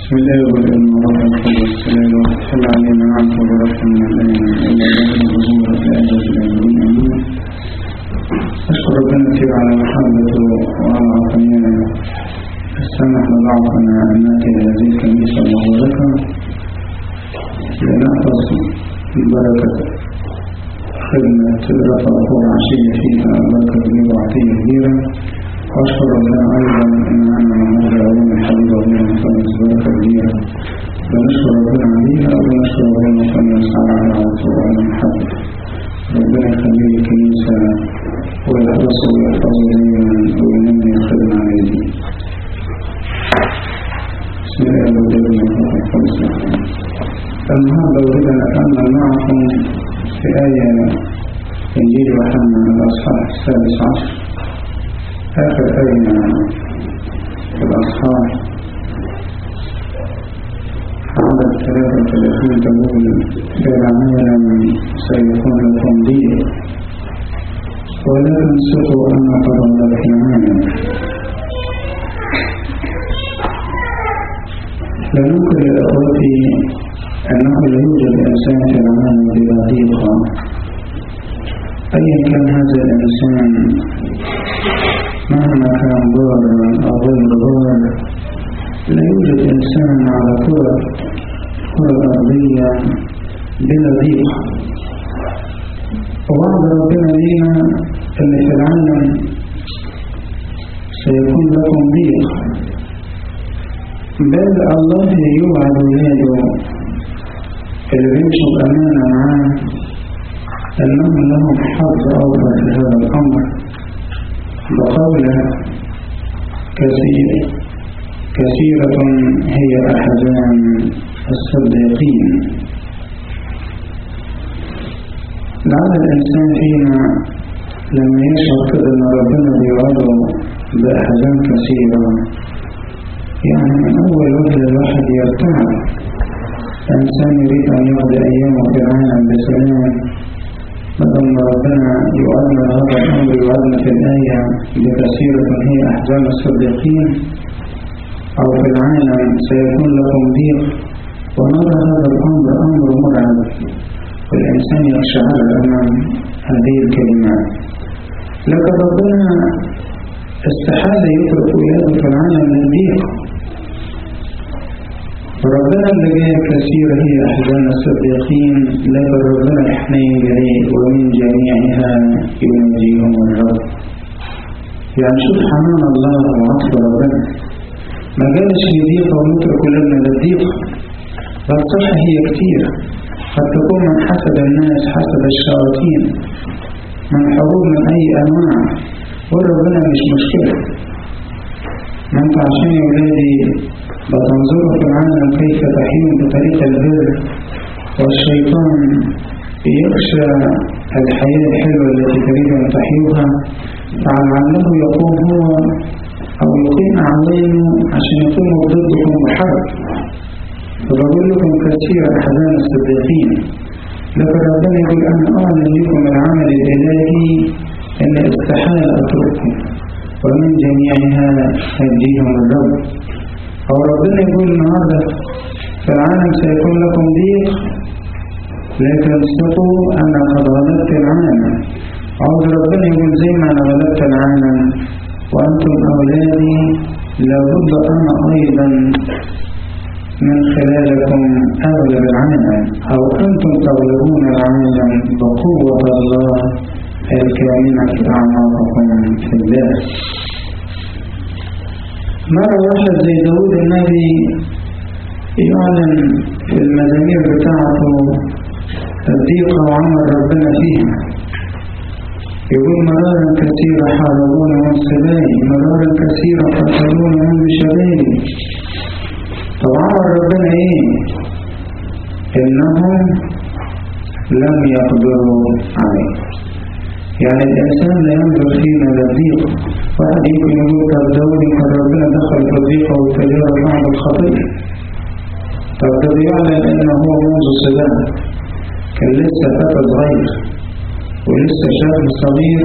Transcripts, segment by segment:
بسم الله والابن والروح القدس السلام صلى علينا عنك ورحمة من الأيام إلى يوم الظهور الآجل الأمين أمين أشكر ربنا كثير على محبته وعلى عطينا السمح لضعفنا أن نأتي إلى هذه الكنيسة المباركة لنحفظ بركة خدمة رفع طول عشية فيها بركة كبيرة وعطية كبيرة وأشكر ربنا أيضا أن أنا من علوم الحبيب ربنا مخلص بركة كبيرة بنشكر ربنا عليها وبنشكر ربنا مخلص على عوضه وعلى محبة ربنا يخلي لي كنيسة ويحرسه ويحفظه دايما وينمي الخدمة على يدي بسم الله الرحمن الرحيم النهارده أريد أن أتأمل معكم في آية إنجيل يوحنا الأصحاح السادس عشر آخر آية في الأصحاح عدد ثلاثة وثلاثين تقول في العالم سيكون لكم ضيق ولا تنسوا أن قد الله في العالم لا ننكر يا أخوتي أنه لا يوجد إنسان في العالم بلا ضيقة أيا كان هذا الإنسان مهما كان ضارا أو غير ضار لا يوجد إنسان على كرة كرة أرضية بلا ضيق ووعد ربنا لينا أن في العالم سيكون لكم ضيق بل الله يوعد ولاده اللي بيمشوا بأمانة معاه أنهم لهم حظ أوفر في هذا الأمر بقوله كثير كثيرة هي أحزان الصديقين لعل الإنسان فينا لما يشعر كده أن ربنا بيوعده بأحزان كثيرة يعني من أول وجه الواحد يرتعب الإنسان يريد أن يقضي أيامه في العالم بسلام بدل ما ربنا يوعدنا هذا الأمر يوعدنا في الآية بكثيرة هي أحزان الصديقين أو في العالم سيكون لكم ضيق ونرى هذا الأمر أمر مرعب والإنسان يقشعر أمام هذه الكلمات لكن ربنا استحال يترك ولاده في العالم للضيق ربنا اللي جاي كثيرة هي أحزان الصديقين لكن ربنا الحنين جاي ومن جميعها ينجيهم الرب يعني شوف حنان الله وعطف ربنا ما جالش لضيقة ونترك لنا للضيقة بل صح هي كتير قد تكون من حسب الناس حسب الشياطين من حروب من أي أنواع وربنا مش مشكلة ما انت عشان يا ولادي بتنظروا في العالم كيف تحيون بطريق البر والشيطان يخشى الحياة الحلوة التي تريد أن تحيوها فلعله يقوم هو أو يقيم أعوانه عشان يقوموا ضدكم بحرب فبقول لكم كثير أحزان الصديقين لكن ربنا يقول أنا أعلن لكم العمل الإلهي أن استحال أترككم ومن جميعها هديهم الرب أو ربنا يقول النهاردة في العالم سيكون لكم ضيق لكن ثقوا أنا قد غلبت العالم عاوز ربنا يقول زي ما أنا غلبت العالم وأنتم أولادي لابد أنا أيضا من خلالكم أغلب العالم أو أنتم تغلبون العالم بقوة الله الكامنة في أعماقكم في الله مرة واحد زي داود النبي يعلن في المزامير بتاعته الضيقة وعمل ربنا فيها يقول مرارا كثيرة حاربون والسبائي مرارا كثيرة قتلون من بشبابي طب عمل ربنا ايه انهم لم يقدروا عليه يعني الإنسان لا ينظر فينا للضيق واحد يمكن يقول طب داود كان ربنا دخل في الضيقة والتجارة بعد الخطيئة طب ده بيعلن إنه هو منذ الصباح كان لسه فتى صغير ولسه شاب صغير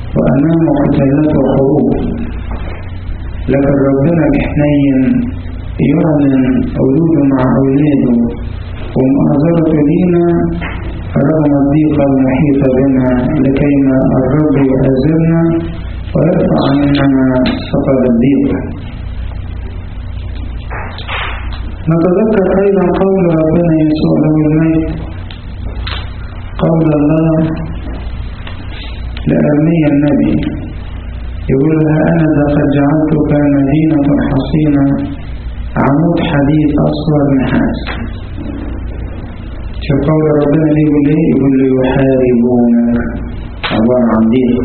وأمامه قتالات وحروب لكن ربنا بحنين يعلن وجوده مع أولاده ومؤازرة لينا رغم الضيقة المحيطة بنا لكيما الرب يؤازرنا ويرفع عننا ثقل الضيق نتذكر أيضا قول ربنا يسوع له الميت قول الله لأرميا النبي يقول ها أنا ذا قد جعلتك مدينة حصينة عمود حديد أصفر نحاس شوف قول ربنا ليه يقول ايه يقول له يحاربونك عبارة عن ضيق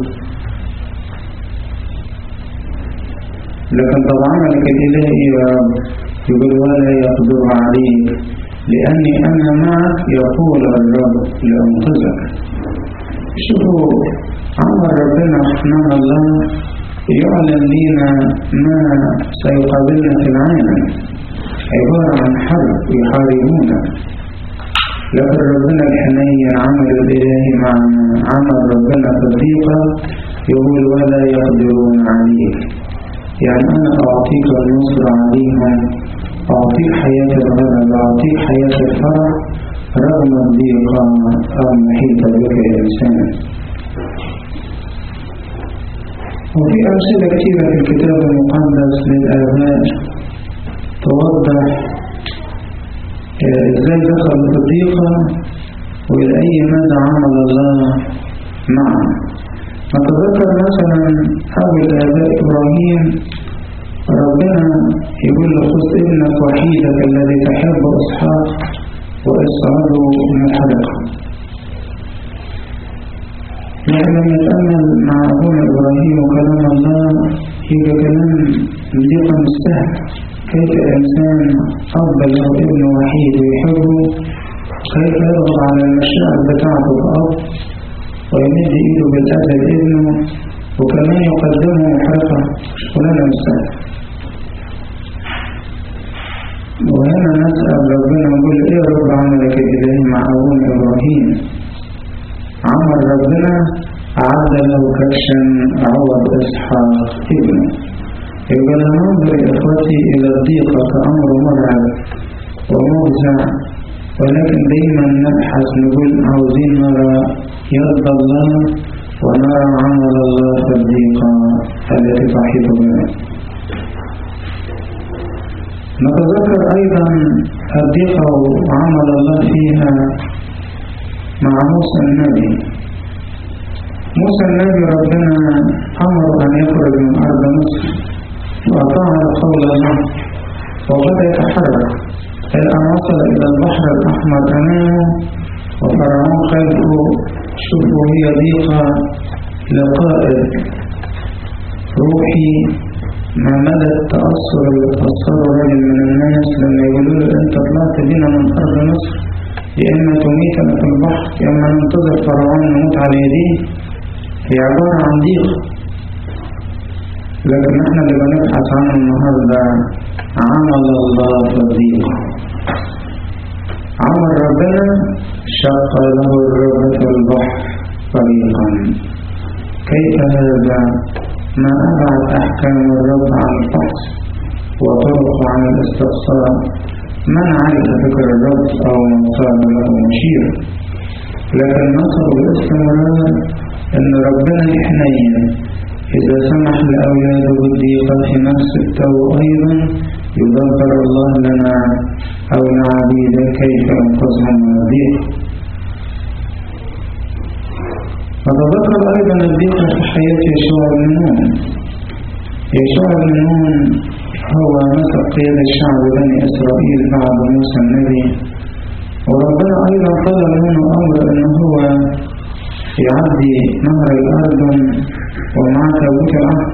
لكن طبعا لك الإله يا رب يقول ولا يقدر عليك لأني أنا معك يقول الرب لأنقذك شوفوا عمر ربنا سبحانه الله يعلن لنا ما سيقابلنا في العالم عبارة عن حرب يحاربونا لكن ربنا الحنين عمل الإله معنا عمل ربنا صديقا يقول ولا يقدرون عليك يعني أنا أعطيك النصر عليهم أعطيك حياة الغلب أعطيك حياة الفرح رغم الضيقة المحيطة بك يا إنسان وفي أمثلة كثيرة في الكتاب المقدس للآباء توضح ازاي دخل في الضيقة وإلى أي مدى عمل الله معه نتذكر مثلا أول آباء إبراهيم ربنا يقول له خذ ابنك وحيدك الذي تحب إسحاق وإصعده محرقا يعني لما نتأمل مع أبونا إبراهيم وكلام الله يبقى كلام ضيقة مستهل كيف الإنسان أب له ابن وحيد ويحبه كيف يضغط على المشاعر بتاعته كأب ويمد إيده بالأذى لابنه وكمان يقدمه محرقة شغلانة مستهل وهنا نسأل ربنا نقول إيه رب عملك الإلهي مع أبونا إبراهيم عمل ربنا أعد له كبشا عوض إسحاق ابنه يبقى ننظر إخوتي إلى الضيقة كأمر مرعب ومفزع ولكن دايما نبحث نقول عاوزين نرى يرضى الله ونرى عمل الله في الضيقة التي تحيط بنا نتذكر أيضا الضيقة وعمل الله فيها مع موسى النبي موسى النبي ربنا أمر أن يخرج من أرض مصر وأطاع قول الله وبدأ يتحرك إلى أن وصل إلى البحر الأحمر أمامه وفرعون خلفه شوفوا هي ضيقة لقائد روحي ما مدى التأثر اللي تأثره رجل من الناس لما يقولوا له أنت طلعت بنا من أرض مصر يا إما تميتنا في البحر يا إما ننتظر فرعون نموت على يديه هي عبارة عن ضيق لكن احنا اللي بنبحث عنه النهاردة عمل الله في الضيق عمل ربنا شق له الرب في البحر طريقا كيف هذا ما أبعد أحكام الرب عن الفحص وطرق عن الاستفسار من عرف فكر الرب أو من صار له مشير لكن نصر باستمرار أن ربنا الحنين إذا سمح لأولاده بالضيقة في نفس التو أيضا يدبر الله لنا أو لعبيده كيف ينقذهم من الضيق وتذكر أيضا الضيقة في حياة يشوع بن نون يشوع بن نون هو مسك قيادة الشعب بني إسرائيل بعد موسى النبي وربنا أيضا طلب منه أمر أنه هو يعدي نهر الأردن ومع تابوت العهد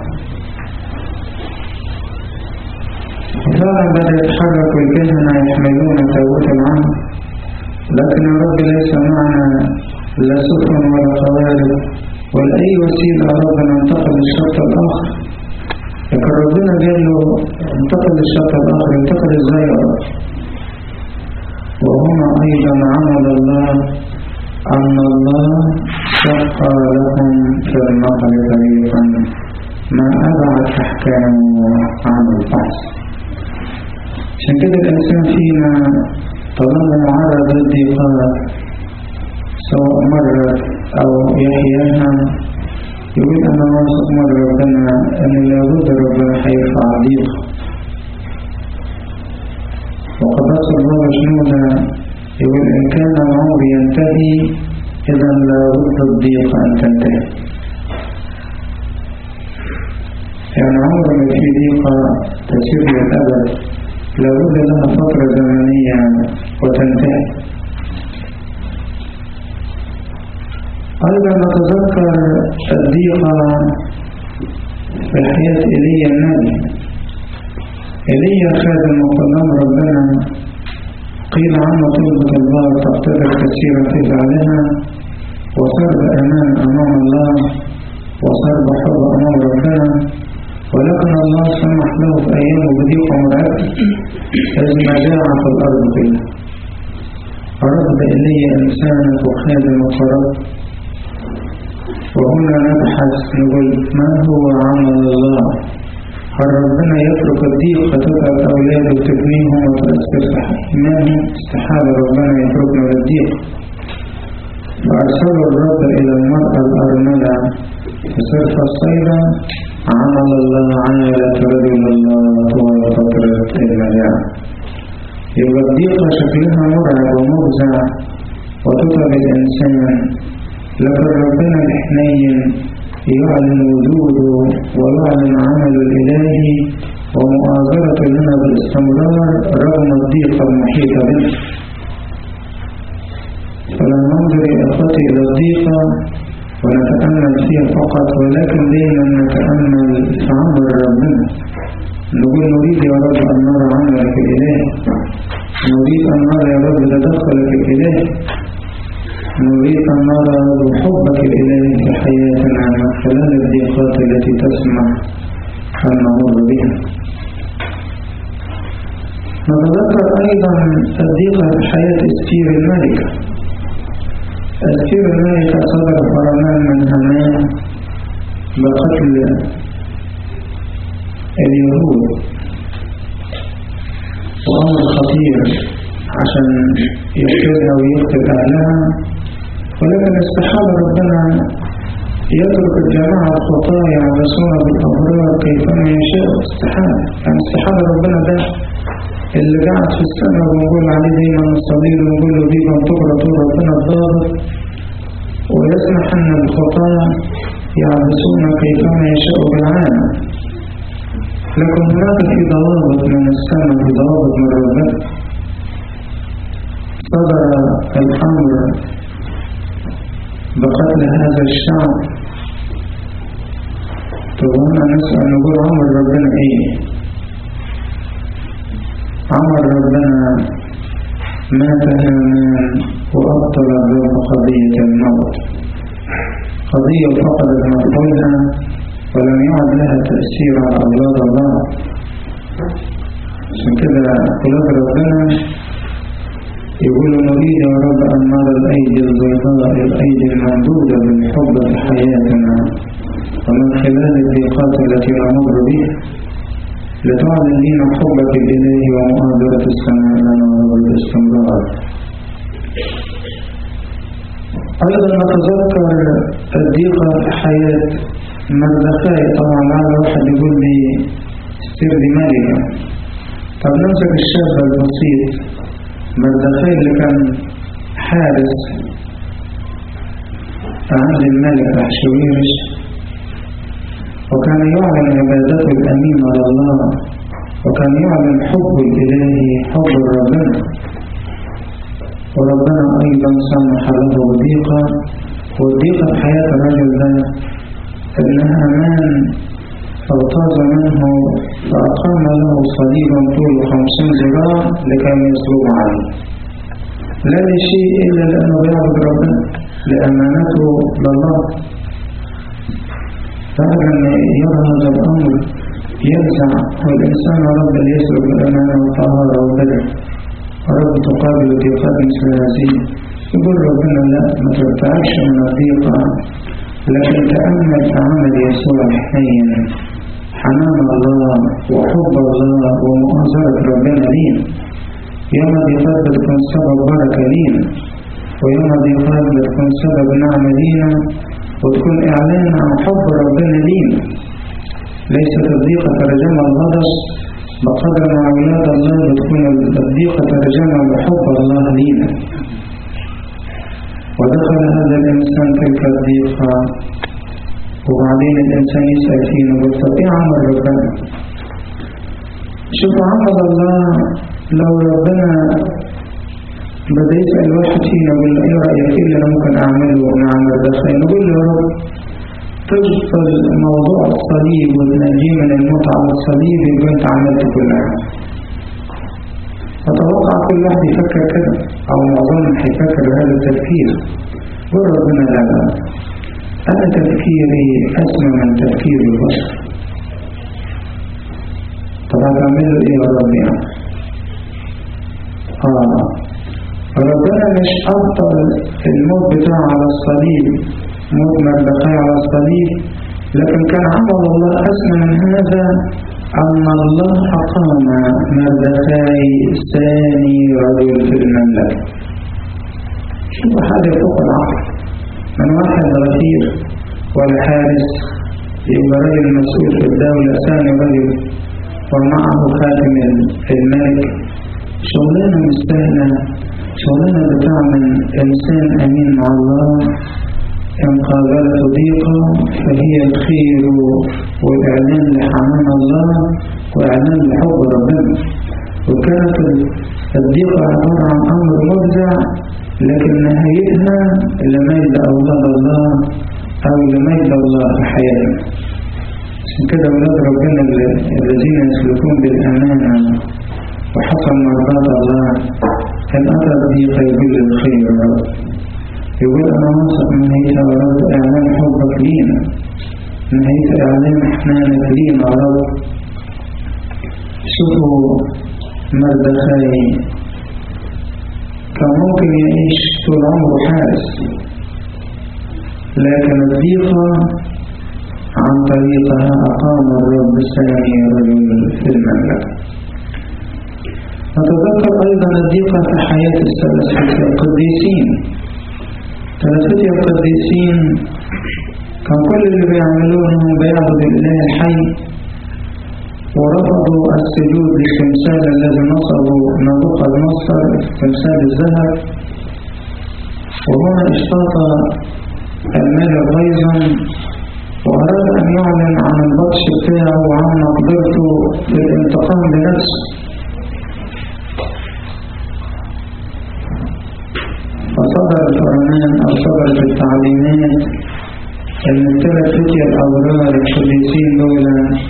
فعلا بدأ يتحرك الكهنة يحملون تابوت العهد لكن الرب ليس معنا لا سفن ولا قوارب ولا أي وسيلة أراد أن ننتقل للشط الآخر لكن ربنا قال له انتقل للشط الآخر انتقل ازاي يا رب وهنا أيضا عمل الله أن الله شق لهم في النهر طريقا ما أبعد أحكامه عن البحث عشان كده الإنسان فينا طالما معرض للضيقات سواء مرت أو يحياها يقول أنا واثق من ربنا أن لابد ربنا هيرفع الضيق وقد أصل الله جنودا يقول إن كان العمر ينتهي إذا لابد الضيق أن تنتهي يعني عمر ما في ضيقة تسير للأبد لابد لها فترة زمنية وتنتهي أيضا نتذكر الضيقة في حياة إيليا النبي إيليا خادم وقدام ربنا قيل عنه طلبة الله تقتدر كثيرا في فعلها وصار بأمان أمام الله وصار بحب أمام ربنا ولكن الله سمح له في أيامه بضيقة مرعبة إذ ما جاع في الأرض كلها رد إلي إنسانك وخادمك ورب وهنا نبحث نقول ما هو عمل الله هل ربنا يترك الضيق فتتعب أولاده وتبنيهم وتأثر إيمانهم استحال ربنا يتركنا للضيق فأرسل الرب إلى المرأة الأرملة فصرف الصيدة عمل الله عملت رجل الله طوال فترة المجاعة يبقى الضيقة شكلها مرعب ومفزع وتتعب الإنسان لكن ربنا الحنين يعلن وجوده ويعلن عمله الإلهي ومؤازرة لنا بالاستمرار رغم الضيقة المحيطة بنا فلا ننظر يا أخوتي إلى الضيقة ونتأمل فيها فقط ولكن دائما نتأمل في عمل ربنا نقول نريد يا رب أن نرى عملك الإلهي نريد أن نرى يا رب تدخلك الإلهي نريد أن نرى بحبك الإلهي في حياتنا من خلال الضيقات التي تسمع أن نمر بها نتذكر أيضا الضيقة في حياة استير الملكة استير الملكة صدر فرمان من همان بقتل اليهود وأمر خطير عشان يقتلها ويقتل أهلها ولكن استحال ربنا يترك الجماعة الخطاة يعبسون بالأبرار كيفما يشاء استحال يعني استحال ربنا ده اللي قاعد في السماء ونقول عليه دايما الصليل ونقول له دي بنطبرة طول ربنا الضابط ويسمح أن الخطاة يعبسون كيفما يشاء بالعالم لكن هناك في ضوابط من السماء في ضوابط من ربنا صدر الأمر بقتل هذا الشعب طب هنا نسأل نقول عمر ربنا ايه عمر ربنا مات هامان وأبطل الرب قضية الموت قضية فقدت مفعولها ولم يعد لها تأثير على أولاد الله عشان كده أولاد ربنا يقولوا نريد يا رب أن نرى الأيدي البيضاء الأيدي الممدودة بالحب في حياتنا ومن خلال الضيقات التي نمر بها لتعلن لنا حبك الإلهي ومؤازرة السماء لنا بالاستمرار أيضا نتذكر الضيقة في حياة مردخاي طبعا على واحد يقول لي استر دي ملكة طب نمسك الشاب البسيط مردخاي اللي كان حارس عند الملك أحشويرش وكان يعلن عبادته الأمينة لله وكان يعلن حب الإلهي حب ربنا وربنا أيضا سمح له ضيقة والضيقة في حياة الرجل ده إنها مان فاغتاظ منه فأقام له صليبا طوله خمسين ذراع لكي يصلب عليه لا لشيء إلا لأنه بيعبد ربنا لأمانته لله فعلا يرى هذا الأمر يفزع والإنسان رب يسلك الأمانة والطهارة والبدع رب تقابل ضيقات مثل هذه يقول ربنا لا ما ترتعش من الضيقة لكن تأمل في عمل يسوع الحين حنان الله وحب الله ومؤازرة ربنا لينا يوم الضيقات بتكون سبب بركة لينا ويوم الضيقات بتكون سبب نعمة لينا وتكون إعلان عن حب ربنا لينا ليست الضيقة ترجمة الغضب بقدر ما أولاد الله بتكون الضيقة ترجمة لحب الله لينا ودخل هذا الإنسان تلك الضيقة وبعدين الإنسان يسأل فيه نقول طب إيه عمل ربنا؟ شوفوا عمل الله لو ربنا بدأ يسأل واحد فينا يقول له إيه رأيك إيه اللي أنا ممكن أعمله ونعمل ده خير نقول له يا رب تفصل موضوع الصليب وتنجيه من الموت على الصليب يبقى أنت عملت كل حاجة أتوقع كل واحد يفكر كده أو معظمهم هيفكر بهذا التفكير قول ربنا لا لا أنا تفكيري أسمى من تفكير البشر طب هتعمل له إيه يا رب يعني؟ آه ربنا مش أبطل الموت بتاعه على الصليب موت مردخاي على الصليب لكن كان عمل الله أسمى من هذا أن الله أقام مردخاي ثاني رجل في المملكة شوفوا حاجة فوق العقل من واحد غفير ولا حارس يبقى راجل مسؤول في الدولة ثاني رجل ومعه خاتم الملك شغلانة مستاهلة شغلانة بتعمل إنسان أمين مع الله إن قابلت ضيقة فهي الخير والإعلان لحنان الله وإعلان لحب ربنا وكانت الضيقة عبارة عن أمر مفزع لكن نهايتها لمجد أولاد الله أو لمجد الله في حياتنا عشان كده أولاد ربنا الذين يسلكون بالأمانة وحسن مرضات الله إن أتى الضيق يقول الخير يا رب يقول أنا واثق من هيك يا رب إعلان حبك لينا من هيك إعلان حنانك لينا يا رب شوفوا مردخاي كان ممكن يعيش طول عمره حارس لكن الضيقة عن طريقها أقام الرب الثاني رجل في المملكة نتذكر أيضا الضيقة في حياة الثلاثة القديسين ثلاثة القديسين كان كل اللي بيعملوه انهم بيعبدوا الاله الحي ورفضوا السجود للتمثال الذي نصبه نبوخذ نصر تمثال الذهب وهنا اشتاط الملك غيظا وأراد أن يعلن عن البطش بتاعه وعن مقدرته في الانتقام بنفسه فصدر الفرمان أو صدرت التعليمات أن الثلاث فتية الأبرار القديسين دول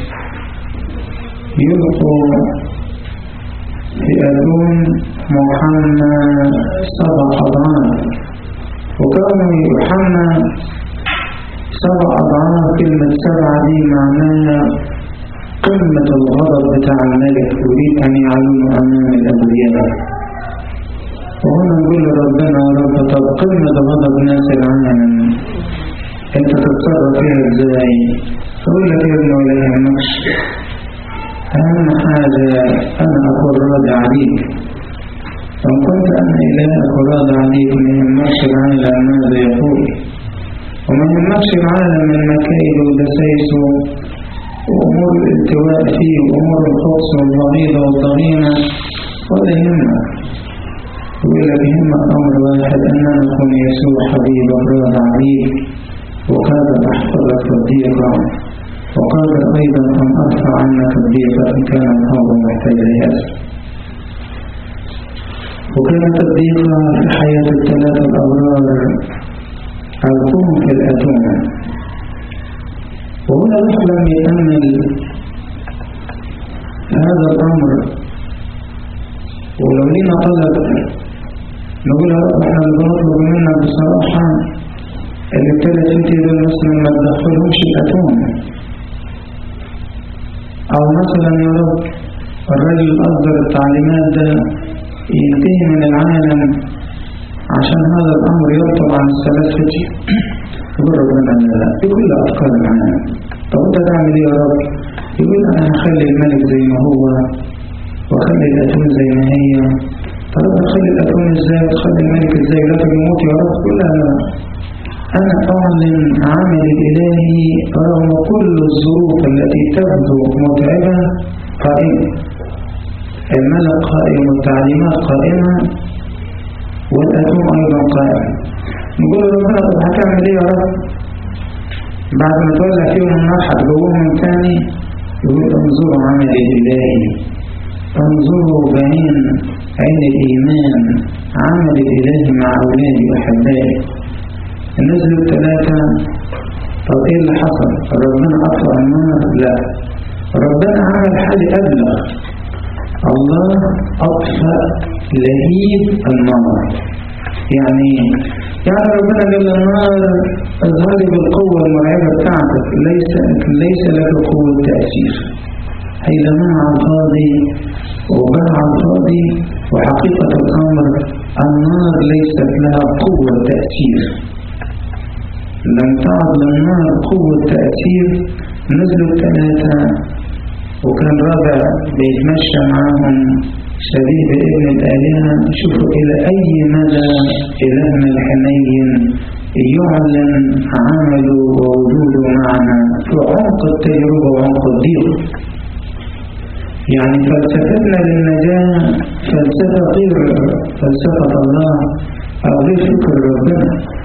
يلقوا في أذون محمد سبع أضعاف وكانوا يوحنا سبع أضعاف كلمة سبعة دي معناها قمة الغضب بتاع الملك يريد أن يعلنوا أمام الأبرياء وهنا نقول لربنا يا رب طب قمة غضب ناس العالم انت تتصرف فيها ازاي تقول لك يا ابني ولا يهمكش اهم حاجة انا اكون راضي عليك وان كنت انا الهك راضي عليك ما يهمكش العالم ماذا يقول وما يهمكش العالم من مكايده ودسايسه وامور الالتواء فيه وامور الخبز والضغيضة والضغينة ولا يهمك يقول لك يهمك امر واحد ان انا اكون يسوع حبيبك راضي عليك وقادر أحفظك الضيقة وقادر أيضا أن أدفع عنك الضيقة إن كان الأمر محتاج لهذا وكانت الضيقة في حياة الثلاثة الأبرار القوم في الأتون وهنا لم يتمل هذا الأمر ولو لنا طلب نقول يا رب احنا بنطلب منك بصراحة اللي ابتدت انت دول مثلا ما تدخلهمش الاتون او مثلا يا رب الراجل اصدر التعليمات ده ينتهي من العالم عشان هذا الامر يبطل عن الثلاث فتي يقول ربنا لا لا دي كل افكار العالم طب انت تعمل ايه يا رب يقول أنا هخلي الملك زي ما هو وأخلي الأتون زي ما هي طب أخلي الأتون إزاي وأخلي الملك إزاي لا يموت يا رب كل لا أنا أعلن عمل الإلهي رغم كل الظروف التي تبدو متعبة قائمة الملك قائم والتعليمات قائمة والأتوم أيضا قائمة نقول ربنا طب هتعمل إيه يا رب بعد ما تولع فيهم النار هتجوهم تاني يقول انظروا عمل الإلهي انظروا بعين عين الإيمان عمل الإلهي مع أولادي وأحبائي نزلوا الثلاثة طب إيه اللي حصل؟ ربنا أطفأ النار؟ لا ربنا عمل حاجة أبلغ الله أطفأ لهيب النار يعني يعني ربنا قال للنار اظهري بالقوة المرعبة بتاعتك ليس ليس لك قوة تأثير هيلمان على الفاضي وباع على الفاضي وحقيقة الأمر النار ليست لها قوة تأثير لم تعد للنار قوة تأثير نزلوا الثلاثة وكان رابع بيتمشى معاهم شبيه بابن الآلهة شوفوا إلى أي مدى إلهنا الحنين يعلن عمله ووجوده معنا في عمق التجربة وعمق الضيق يعني فلسفتنا للنجاة فلسفة غير فلسفة الله أو غير فكر ربنا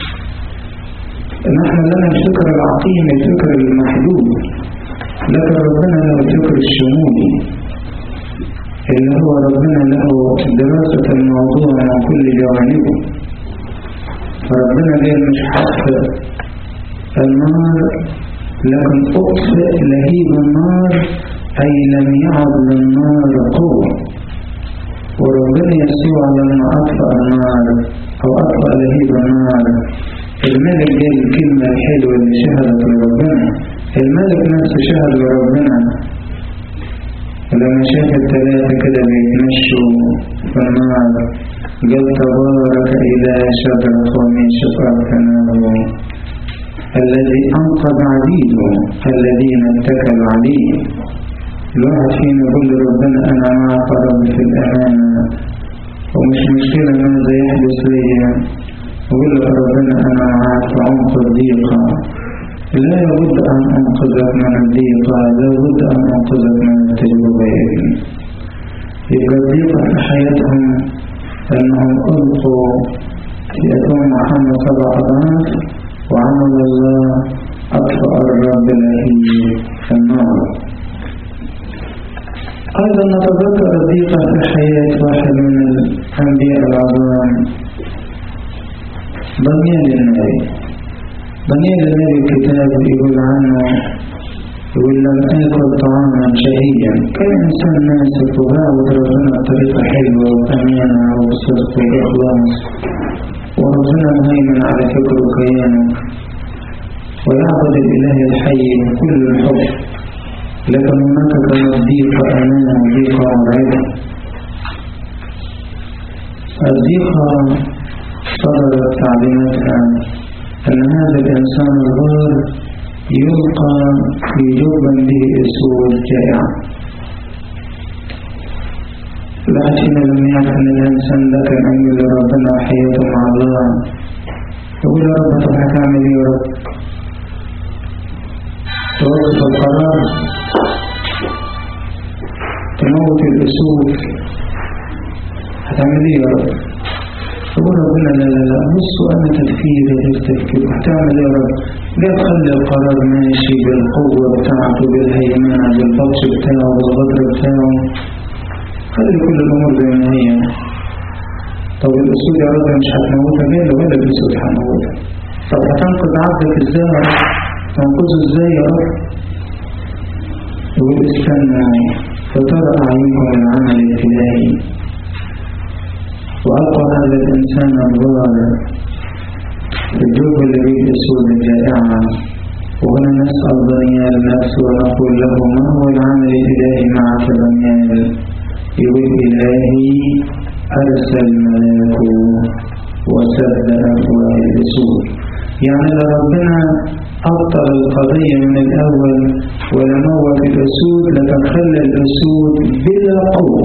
نحن لنا الفكر العقيم الفكر المحدود لكن ربنا له الفكر الشمولي اللي هو ربنا له دراسة الموضوع من كل جوانبه فربنا قال مش حطفئ النار لكن أطفئ لهيب النار أي لم يعد للنار قوة وربنا يسوع لما أطفأ النار أو أطفأ لهيب النار الملك قال الكلمة الحلوة اللي شهدت لربنا الملك نفسه شهد لربنا لما شاف الثلاثة كده بيتمشوا في النار قال تبارك إلى شجرة ومن شجرة تناله الذي أنقذ عبيده الذين اتكلوا عليه الواحد فينا يقول لربنا أنا معك رب في الأمانة ومش مشكلة ماذا يحدث لي يقول لك ربنا أنا معك في عمق الضيقة لا بد أن أنقذك من الضيقة لا بد أن أنقذك من التجربة يا ابني يبقى الضيقة في حياتهم أنهم ألقوا في أتون محمد سبع أضعاف وعمل الله أطفأ الرب لهيب في النار أيضا نتذكر الضيقة في حياة واحد من الأنبياء العظام بنيان النبي بنيان النبي الكتاب يقول عنه يقول لم آكل طعاما شهيا كان إنسان ناسك وبعود ربنا بطريقة حلوة وأمانة وبصدق وإخلاص وربنا مهيمن على فكره وكيانه ويعبد الإله الحي بكل الحب لكن هناك كانت ضيقة أمانة وضيقة مرعبة الضيقة صدرت تعليماتها أن هذا الإنسان الغار يلقى في جبا به أسود جائعة لكن لم يعرف أن الإنسان ده كان أمل لربنا وحياته مع الله يقول يا رب طب هتعمل إيه يا رب؟ توقف القرار تموت الأسود هتعمل إيه يا رب؟ يقول ربنا لا لا لا بصوا أنا تفكير غير تفكير هتعمل إيه يا رب؟ قال خلي القرار ماشي بالقوة بتاعته بالهيمنة بالبطش بتاعه بالغدر بتاعه خلي كل الأمور زي ما هي طب الأسود يا رب مش هتموتها ليه ولا الأسود هتموتها طب هتنقذ عبدك ازاي يا رب تنقذه ازاي يا رب يقول استنى فترى أعينكم العمل الإلهي وألقى هذا الإنسان الظالم في الجوب اللي بين الأسود الجائعة وهنا نسأل دانيال نفسه ونقول له ما هو العمل الإلهي معك دانيال يقول إلهي أرسل ملاكه وسد أفواه الأسود يعني لربنا أبطل القضية من الأول ولموت الأسود لكن خلى الأسود بلا قوة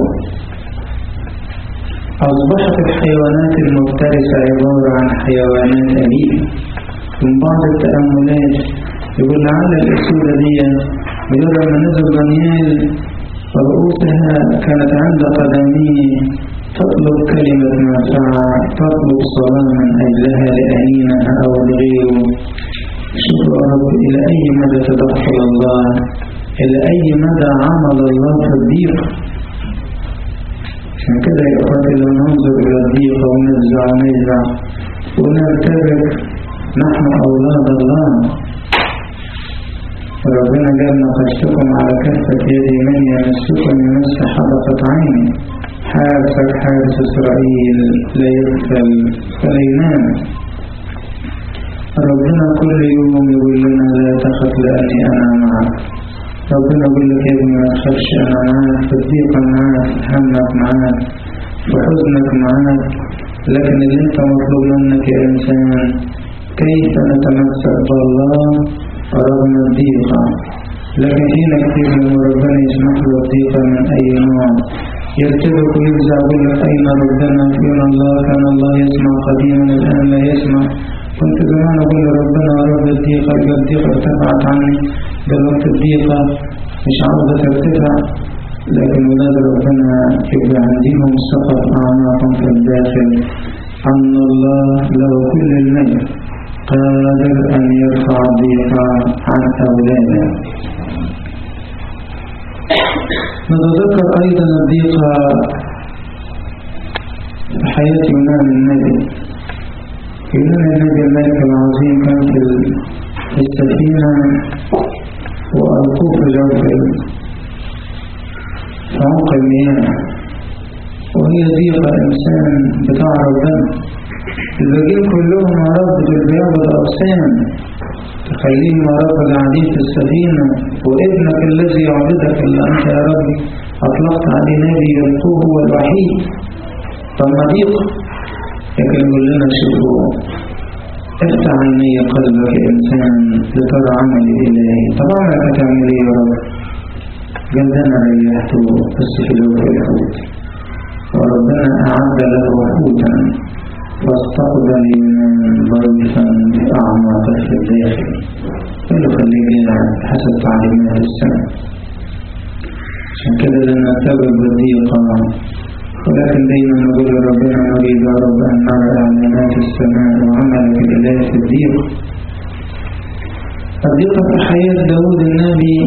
أصبحت الحيوانات المفترسة عبارة عن حيوانات أليفة من بعض التأملات يقول لعل الأسودة دي مجرد ما نزل دانيال رؤوسها كانت عند قدميه تطلب كلمة منفعة تطلب صلاة من أجلها لأهينها أو لغيره شوف يا رب إلى أي مدى تدخل الله إلى أي مدى عمل الله في الضيق عشان كده يا أخواتي لو ننظر إلى الضيق ونرجع ونرجع ونرتبك نحن أولاد الله ربنا قال نقشتكم على كفة يدي من يمسكم يمس حلقة عيني حارسك حارس إسرائيل لا يغفل ولا ينام ربنا كل يوم يقول لنا لا تخف لأني أنا معك ربنا يقول لك يا ابني ما تخافش أنا معاك في الضيق معاك في همك معاك في حزنك معاك لكن اللي انت مطلوب منك يا إنسان كيف نتمسك بالله رغم الضيقة لكن هنا كثير من ربنا يسمح له الضيقة من أي نوع يرتبك ويفزع يقول لك أين ربنا فين الله كان الله يسمع قديما الآن لا يسمع كنت زمان أقول لربنا يا رب الضيقة الضيقة ارتفعت عني دلوقتي الضيقة مش عاوزة ترتفع لكن ولاد ربنا يبقى عندهم سقط أعماقهم في الداخل أن الله له كل المجد قادر أن يرفع الضيقة عن أولاده نتذكر أيضا الضيقة في حياة يونان النبي يونان النبي الملك العظيم كان في السفينة وألقوه في جوف في عمق المياه وهي ضيقة إنسان بتاع ربنا الباقيين كلهم يا رب دول بيعبد أوثان تخليهم يا رب قاعدين في السفينة وابنك الذي يعبدك اللي أنت يا رب أطلقت عليه نبي يلقوه هو الوحيد فما ضيق لكن يقول لنا شوفوا افتح عيني قلبك يا إنسان لترى عملي إلهي طبعا لك تعمل إيه يا رب قال ده أنا ريحته بس في الوقت الحوت وربنا أعد له حوتا فاستقبل من ضيفا أعمق في الداخل قالوا خليك لنا حسب تعليمات السنة عشان كده لنا نتبع بالضيقة ولكن دايما نقول ربنا نريد يا رب أن نرى إعلانات السماء وعملك الإله في الضيق الضيقة في حياة داود النبي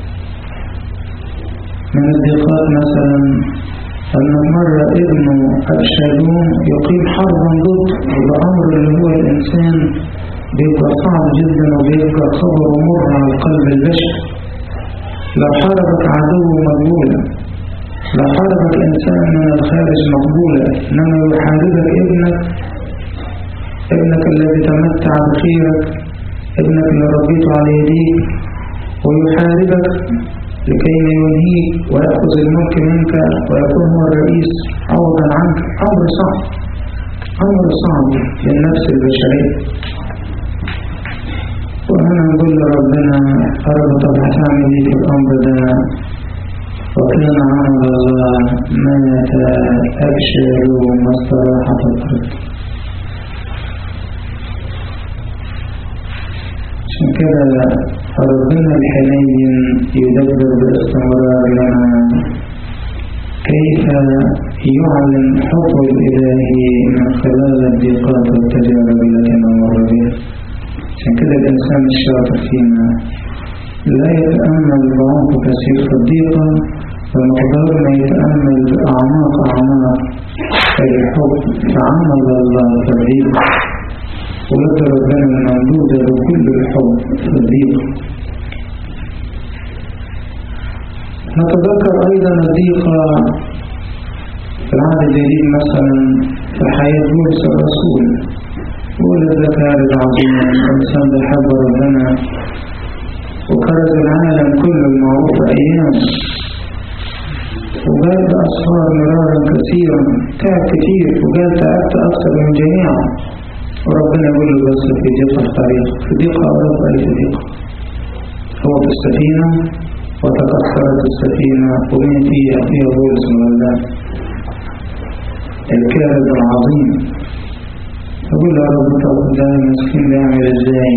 من الضيقات مثلا أن مرة ابنه أبشالوم يقيم حربا ضد الأمر اللي هو الإنسان بيبقى صعب جدا وبيبقى خبر مر على القلب البشري لو حاربك عدو مقبولة لو حاربك إنسان من الخارج مقبولة إنما يحاربك ابنك ابنك الذي تمتع بخيرك ابنك اللي ربيته على يديك ويحاربك لكي ما ينهيك ويأخذ الملك منك ويكون هو الرئيس عوضا عنك أمر صعب أمر صعب للنفس البشرية وأنا نقول لربنا رب طب هتعمل ايه في الأمر ده وكان عمل الله مات أبشر وما استراح الأرض عشان كده ربنا الحنين يدبر باستمرار لنا كيف يعلن حب الإلهي من خلال الضيقات والتجارب التي نمر بها عشان كده الإنسان الشاطر فينا لا يتأمل بعمق كثير في الضيقة ومقدار ما يتأمل بأعماق أعماق الحب فعمل الله في الضيقة ولد ربنا الموجودة بكل الحب في الضيق نتذكر أيضا الضيقة في العهد الجديد مثلا في حياة بولس الرسول بولس الذكر العظيم الإنسان بيحب ربنا وكرز العالم كله المعروف أيام وقال بأسفار مرارا كثيرا تعب كثير وقال تعبت أكثر من جميعا وربنا يقول له بس في ضيق الطريق في ضيق أوروبا أي في ضيق هو في السفينة وتكسرت السفينة ومن فيها فيها بولس مولاه الكارث العظيم يقول له يا رب طب ده المسكين ده يعمل ازاي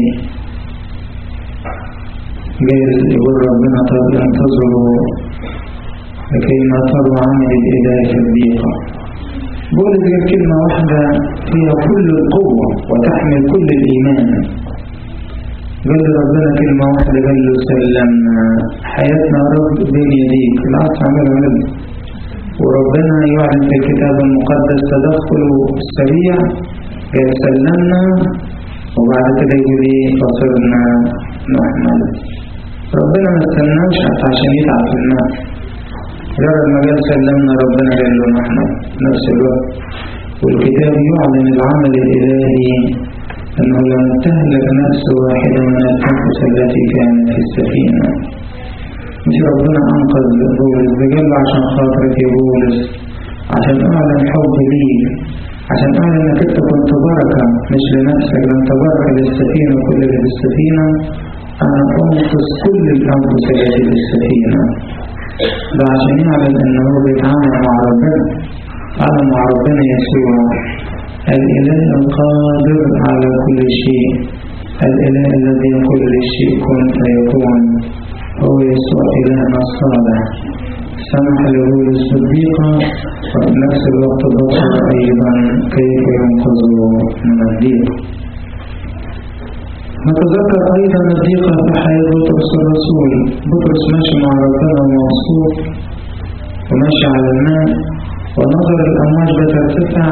جايز يقول ربنا طب انتظروا لكي ما تروا عمل الإله في الضيقة بولس قال كلمة واحدة فيها كل القوة وتحمل كل الإيمان قال له ربنا كلمة واحدة قال له سلمنا حياتنا يا رب بين يديك العصر عمل علم وربنا يعلن في الكتاب المقدس تدخله السريع قال سلمنا وبعد كده يقول ايه فصرنا نحمل ربنا ما استناش حتى عشان يتعب في الناس جرى ما قال سلمنا ربنا قال له نحمل نفس الوقت والكتاب يعلن العمل الإلهي أنه لم تهلك نفس واحدة من الأنفس التي كانت في السفينة مش ربنا أنقذ بولس بقلب عشان خاطرك يا بولس عشان أعلن حب ليك عشان أعلن أنك أنت كنت بركة مش لنفسك أنت بركة للسفينة وكل اللي في السفينة أنا أنقذ كل الأنفس التي في السفينة ده عشان يعلن أنه هو بيتعامل مع ربنا تعامل مع ربنا يسوع الإله القادر على كل شيء الإله الذي يقول للشيء كن فيكون هو يسوع إلهنا الصالح سمح لبولس بالضيقة وفي نفس الوقت بصر أيضا كيف ينقذ من الضيق نتذكر أيضا الضيقة في حياة بطرس الرسول بطرس ماشي مع ربنا ومبسوط وماشي على الماء ونظر الأمواج بترتفع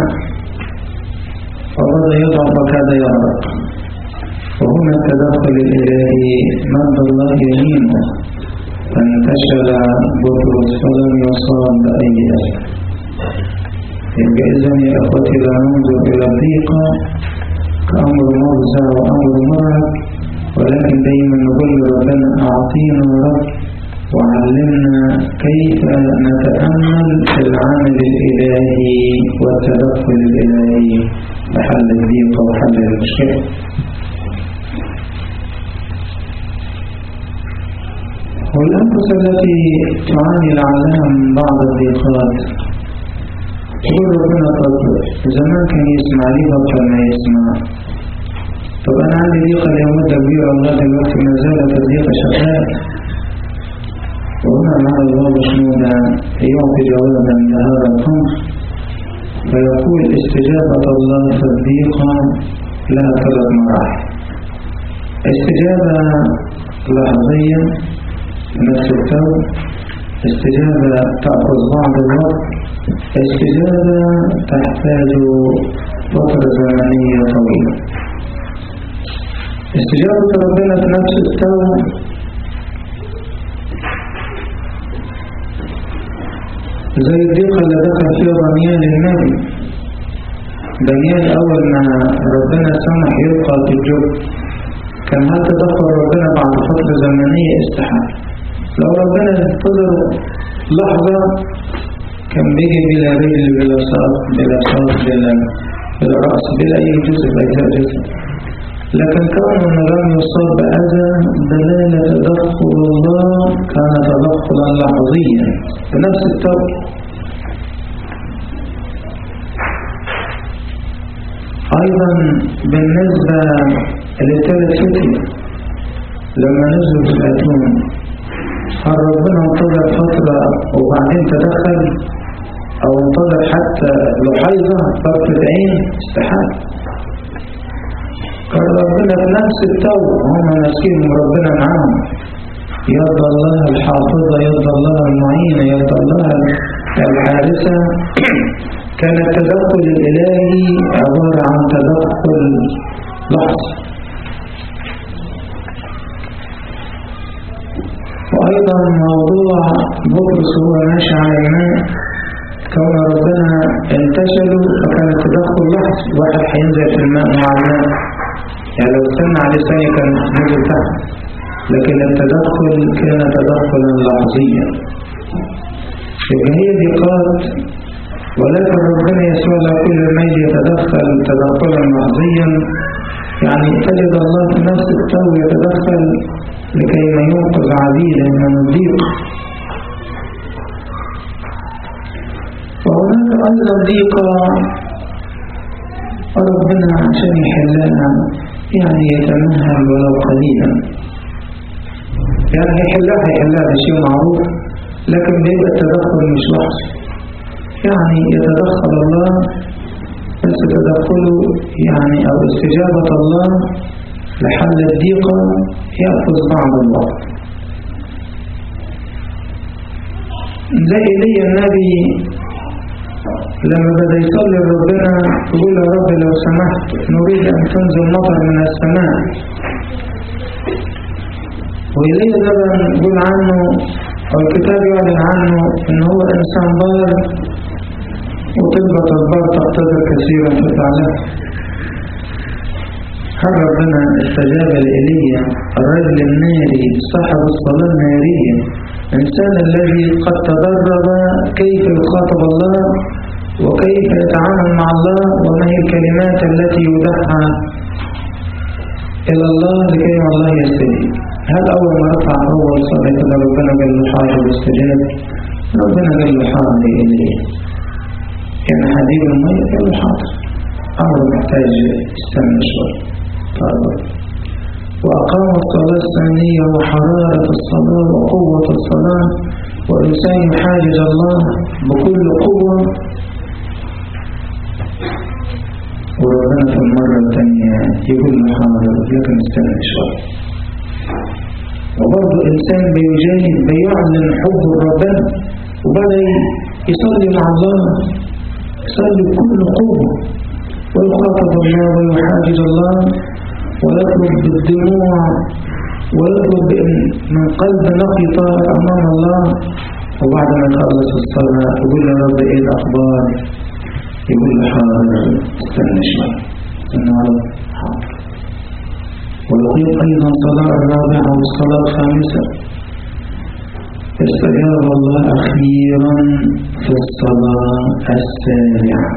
فبدأ يضعف وكاد يغرق وهنا التدخل الإلهي مد الله يمينه فانتشل بطرس فلم يصاب بأي أذى يبقى إذن يا أخوتي لا ننظر إلى الضيقة كأمر مفزع وأمر مرعب ولكن دايما نقول ربنا أعطينا رب وعلمنا كيف نتأمل في العمل الإلهي والتدخل الإلهي لحل الضيقة وحل المشكلة والأنفس التي تعاني لعلها من بعض الضيقات تقول ربنا طب زمان كان يسمع لي بطل ما يسمع طب أنا عندي ضيقة لمدة كبيرة والله دلوقتي ما زالت الضيقة شغالة وهنا مع الله شنودة يعطي جوابا لهذا الأمر فيقول استجابة الله في الضيقة لها ثلاث مراحل استجابة لحظية نفس التوب استجابة تأخذ بعض الوقت استجابة تحتاج فترة زمنية طويلة استجابة ربنا في نفس التوب زي الضيقة اللي دخل فيها دانيال النبي دانيال أول ما ربنا سمح يبقى في الجب كان هل تدخل ربنا بعد فترة زمنية استحال لو ربنا انتظر لحظة كان بيجي بلا رجل بلا صوت بلا صوت بلا بلا رأس بلا أي جزء أجزاء جزء لكن كون أنه لم يصاب بأذى دلالة تدخل الله كان تدخلا لحظيا بنفس التوقيت أيضا بالنسبة للثلاث فتية لما نزلوا في الأتون هل ربنا انتظر فترة وبعدين تدخل أو انتظر حتى لحيظة طرفة عين استحال قال ربنا في نفس التو هم ناسين ربنا معاهم يد الله الحافظة يد الله المعينة يد الله الحارسة كان التدخل الإلهي عبارة عن تدخل لحظي وأيضا موضوع بطرس هو ماشي على الماء كون ربنا انتشلوا فكان التدخل لحظي واحد هينزل في الماء مع الماء يعني لو استنى عليه ثانية كان نزل تحت لكن التدخل كان تدخلا لحظيا يبقى هي ضيقات ولكن ربنا يسوع له كل الميل يتدخل تدخلا لحظيا يعني تجد الله في نفس التو يتدخل لكي ما ينقذ عبيدا من الضيق وهناك أيضا ضيقة ربنا عشان يحلها يعني يتمهل ولو قليلا يعني يحلها يحلها ده شيء معروف لكن بيبقى التدخل مش لحظي يعني يتدخل الله بس تدخله يعني أو استجابة الله لحل الضيقة يأخذ بعض الوقت زي إلي النبي لما بدأ يصلي ربنا يقول يا رب لو سمحت نريد أن تنزل مطر من السماء وإلي ده نقول عنه أو الكتاب يعلن عنه إن هو إنسان بار وتثبت البار تقتدر كثيرا في فعله هل ربنا استجاب لإيليا الرجل الناري صاحب الصلاة النارية الإنسان الذي قد تدرب كيف يخاطب الله وكيف يتعامل مع الله وما هي الكلمات التي يدعى إلى الله لكي الله يستجيب هل أول ما رفع أول صلاة كده ربنا قال له حاضر واستجاب ربنا قال له حاضر إليه كان حديد المية قال له حاضر أمر محتاج يستنى شوية طيب وأقام الصلاة الثانية وحرارة الصلاة وقوة الصلاة وإنسان يحاجز الله بكل قوة وربنا في المرة الثانية يقول له حاضر لكن استنى شوية وبرضه إنسان بيجاهد بيعلن حب ربنا وبدأ يصلي مع الله يصلي بكل قوة ويخاطب الله ويحاجز الله ويطلب بالدموع ويطلب من قلب نقي طاهر أمام الله وبعد ما يخلص الصلاة يقول يا رب إيه الأخبار يقول له حاضر استنى شوية استنى على حاضر ويقيم أيضا صلاة الرابعة والصلاة الخامسة استجاب الله أخيرا في الصلاة السابعة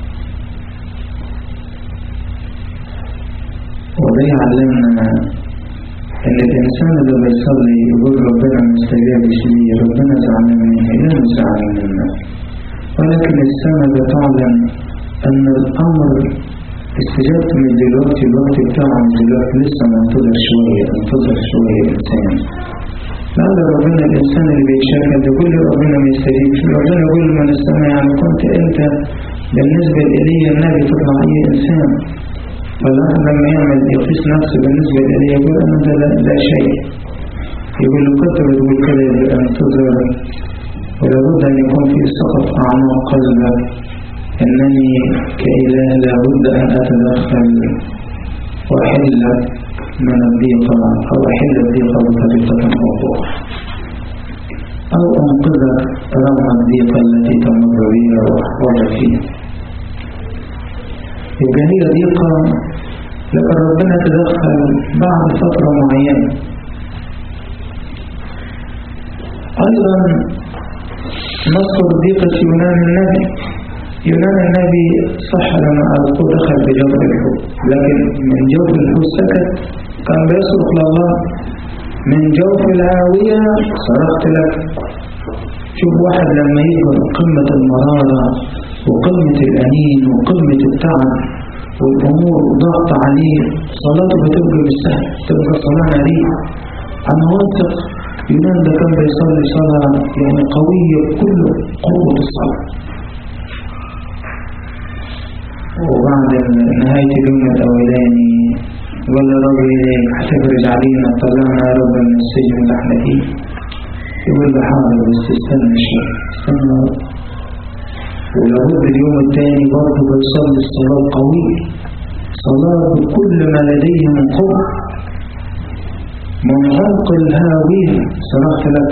وده يعلمنا ان الانسان اللي بيصلي يقول ربنا مستجاب لي ربنا زعلان مني لا مش زعلان منا ولكن السماء بتعلم ان الامر استجابته من دلوقتي الوقت بتاعه من دلوقتي لسه منتظر شوية منتظر شوية الانسان لعل ربنا الانسان اللي بيشاكل ده كل ربنا ما يستجيبش ربنا يقول من السماء يعني كنت انت بالنسبة لإلي النبي تطلع اي انسان فالواحد لما يعمل يقيس نفسه بالنسبة إليه يقول أنا ده لا, لا شيء يقول له كنت بتقول كده يبقى انتظر ولابد أن يكون في سقط أعماق قلبك أنني كإله لابد أن أتدخل وأحل من الضيقة أو أحل الضيقة بطريقة أخرى أو أنقذك رغم الضيقة التي تمر بها وأحفظك فيها يبقى هي ضيقة لكن ربنا تدخل بعد فترة معينة أيضا نذكر ضيقة يونان النبي يونان النبي صح لما أذكر دخل بجوف الحوت لكن من جوف الحوت سكت كان بيصرخ لله من جوف الهاوية صرخت لك شوف واحد لما يجبر قمة المرارة وقمة الأنين وقمة التعب والأمور ضغط عليه صلاته بتبقى بالسهل تبقى صلاة نارية أنا واثق يونان ده كان بيصلي صلاة يعني قوية بكل قوة الصلاة وبعد نهاية اليوم الأولاني قال يا رب إليك هتفرج علينا طلعنا يا رب من السجن اللي احنا فيه يقول له حاضر بس استنى شوية استنى ولابد اليوم الثاني برضه بيصلي الصلاة القوية صلاة بكل ما لديه من قوة من عمق الهاوية صرخت لك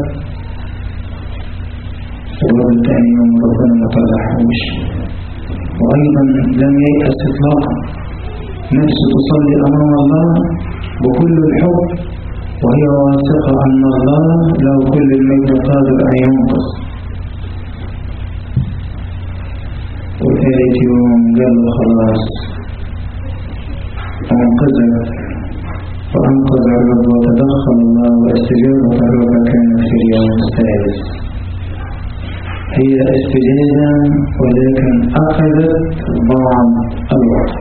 ولابد الثاني يوم ربنا ما طلعهوش وأيضا لم ييأس إطلاقا نفسه تصلي أمام الله بكل الحب وهي واثقة أن الله له كل المجد قادر أن ينقذ ثالث يوم قال له خلاص أنقذك وأنقذ الرب وتدخل الله واستجابة الرب كانت في اليوم الثالث هي استجابة ولكن أخذت بعض الوقت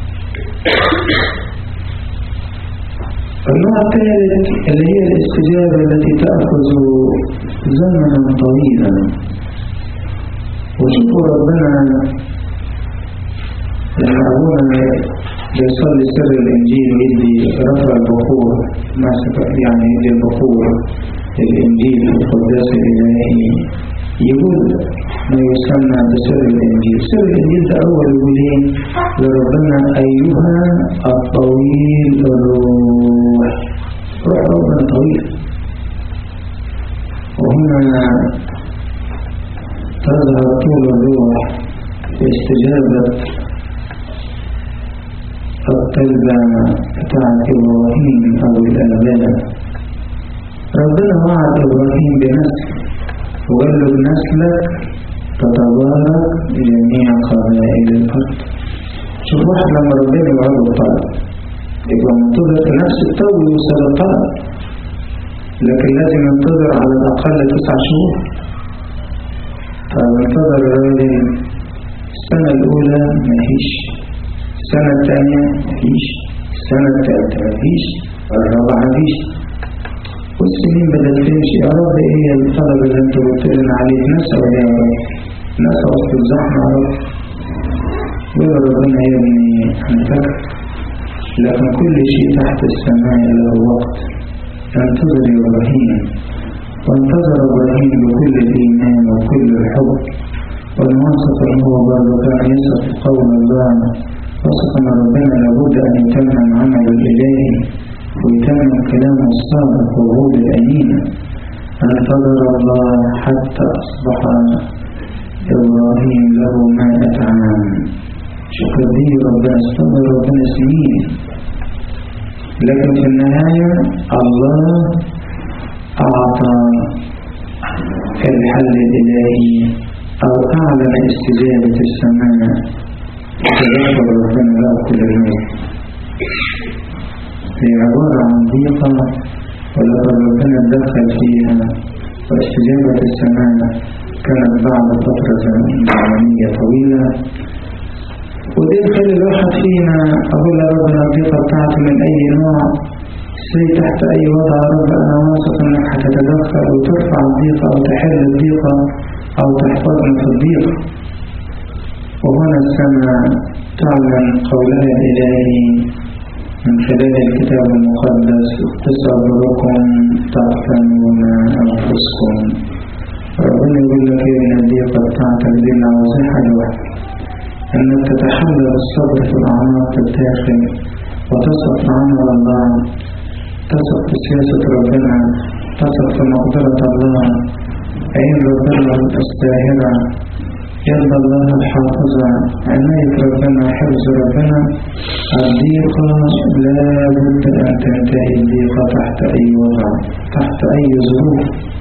النوع الثالث اللي هي الاستجابة التي تأخذ زمنا طويلا وشوفوا ربنا لما أبونا يصلي سر الإنجيل ويدي رفع البخور يعني يدي البخور الإنجيل في القداس الإلهي يقول ما يسمى بسر الإنجيل سر الإنجيل ده أول يقولين لربنا أيها الطويل الروح روح ربنا طويل وهنا تظهر طول الروح في استجابة الطلبة بتاعت إبراهيم أو الآباء ربنا وعد إبراهيم بنسل وقال له بنسلك تتبارك جميع قبائل الأرض شوف واحد لما ربنا يوعده الطلب يبقى منتظر في نفس التو يوصل الطلب لكن لازم ينتظر على الأقل تسع شهور فانتظر الراجل السنة الأولى مفيش السنة الثانية مفيش السنة الثالثة مفيش الرابعة مفيش والسنين بدأت تمشي يا رب ايه الطلب اللي انت قلت لنا عليه نسى ولا يا رب نسى وسط الزحمة يا رب يقول ربنا يا ابني انا فاكر لكن كل شيء تحت السماء له وقت انتظر يا ابراهيم وانتظر ابراهيم بكل الايمان وكل الحب والمنصف هو برضه كان يثق في قول الله وصف ان ربنا لابد ان يتمم عمل الالهي ويتمم كلامه الصادق ووعود الامينه انتظر الله حتى اصبح ابراهيم له مائة عام شكر دي ربنا استمر ربنا سنين لكن في النهاية الله أعطى الحل الإلهي أو أعلن استجابة السماء تدخل ربنا له كل يوم هي عبارة عن ضيقة ولقد ربنا دخل فيها واستجابة السماء كانت بعد فترة زمنية طويلة ودي تخلي الواحد فينا أقول يا رب أنا الضيقة بتاعتي من أي نوع سي تحت أي وضع رب أنا واثق أنك هتتدخل وترفع الضيقة أو تحل الضيقة أو تحفظنا في الضيقة وهنا السماء تعلن قولها الإلهي من خلال الكتاب المقدس تصبركم تغتنون أنفسكم ربنا يقول لك يا ابن الضيقة بتاعتك دي عاوزين حاجة واحدة أنك تتحلى بالصبر في الأعماق الداخل وتثق في عمل الله تثق في سياسة ربنا تثق في مقدرة الله عين ربنا الساهرة يد الله الحافظة عناية ربنا حفظ ربنا الضيقة لا بد أن تنتهي الضيقة تحت أي وضع تحت أي ظروف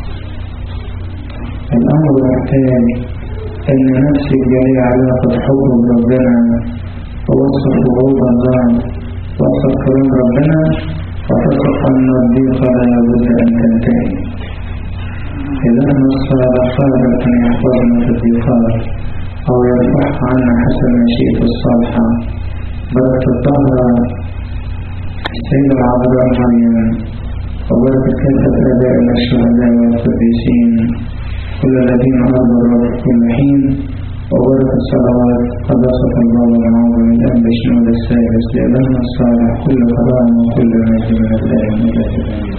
الأمر الثاني أن نفسك جاي علاقة حب ربنا ووصف وعود الله ووصف كلام ربنا وتصف أن الضيقة لا بد أن تنتهي إذا نصر قادر أن يحفظنا في الضيقات أو يرفعها عنا حسب مشيئة الصالحة بركة الطهرة السيدة العذراء مريم وبركة كافة آبائنا الشهداء والقديسين كل الذين أرضوا الرب كل حين وبركة الصلوات قداسة الله والعظم من أب شنود السادس لأبنا الصالح كل كرام وكل مجد من الدائم إلى الدائم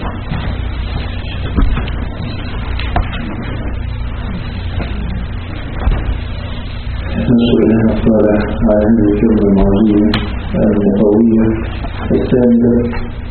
نشكر الله الصالح على هذه الكلمة المعظيمة القوية السادة